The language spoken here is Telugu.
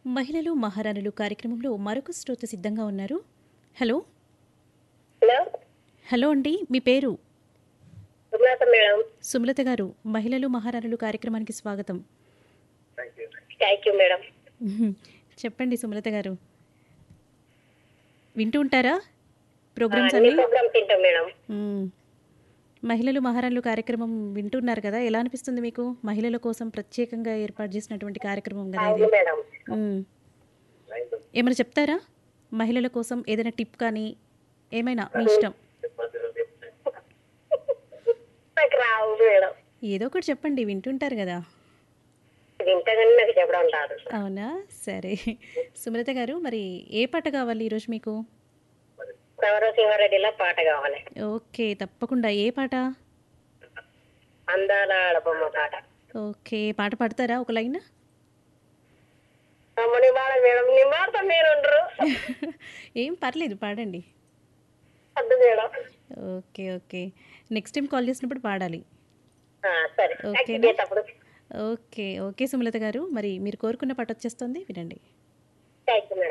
మహిళలు మహారాణులు కార్యక్రమంలో మరొక శ్రోత సిద్ధంగా ఉన్నారు హలో హలో హలో అండి మీ పేరు సుమలత మేడం సుమలత గారు మహిళలు మహారాణులు కార్యక్రమానికి స్వాగతం థ్యాంక్ యూ మేడం మ్మ్. చెప్పండి సుమలత గారు వింటూ ఉంటారా ప్రోగ్రామ్స్ అన్ని అన్ని ప్రోగ్రామ్ తింటాం మేడం మ్మ్. మహిళలు మహారాణులు కార్యక్రమం వింటున్నారు కదా ఎలా అనిపిస్తుంది మీకు మహిళల కోసం ప్రత్యేకంగా ఏర్పాటు చేసినటువంటి కార్యక్రమం కదా ఇది అవును మేడం మ్మ్. ఏమైనా చెప్తారా మహిళల కోసం ఏదైనా టిప్ కానీ ఏమైనా మీ ఇష్టం నాకు రావు మేడం ఏదో ఒకటి చెప్పండి వింటుంటారు కదా వింటగానే నాకు చెప్పడం రాదు అవునా సరే సుమలత గారు మరి ఏ పాట కావాలి ఈరోజు మీకు సవర సింహారెడ్డిలో పాట కావాలి ఓకే తప్పకుండా ఏ పాట అందాల ఆడబొమ్మ పాట ఓకే పాట పాడతారా ఒక లైన్ అమ్మని బాడ మేడం నీ మాట మీరు ఉండరు ఏం పర్లేదు పాడండి వద్దు madam okay okay next time call చేసినప్పుడు పాడాలి ఆ, సరే ఓకేనా? చేసేటప్పుడు ఓకే ఓకే సుమలత గారు మరి మీరు కోరుకున్న పాట వచ్చేస్తుంది వినండి థ్యాంక్ యూ మేడం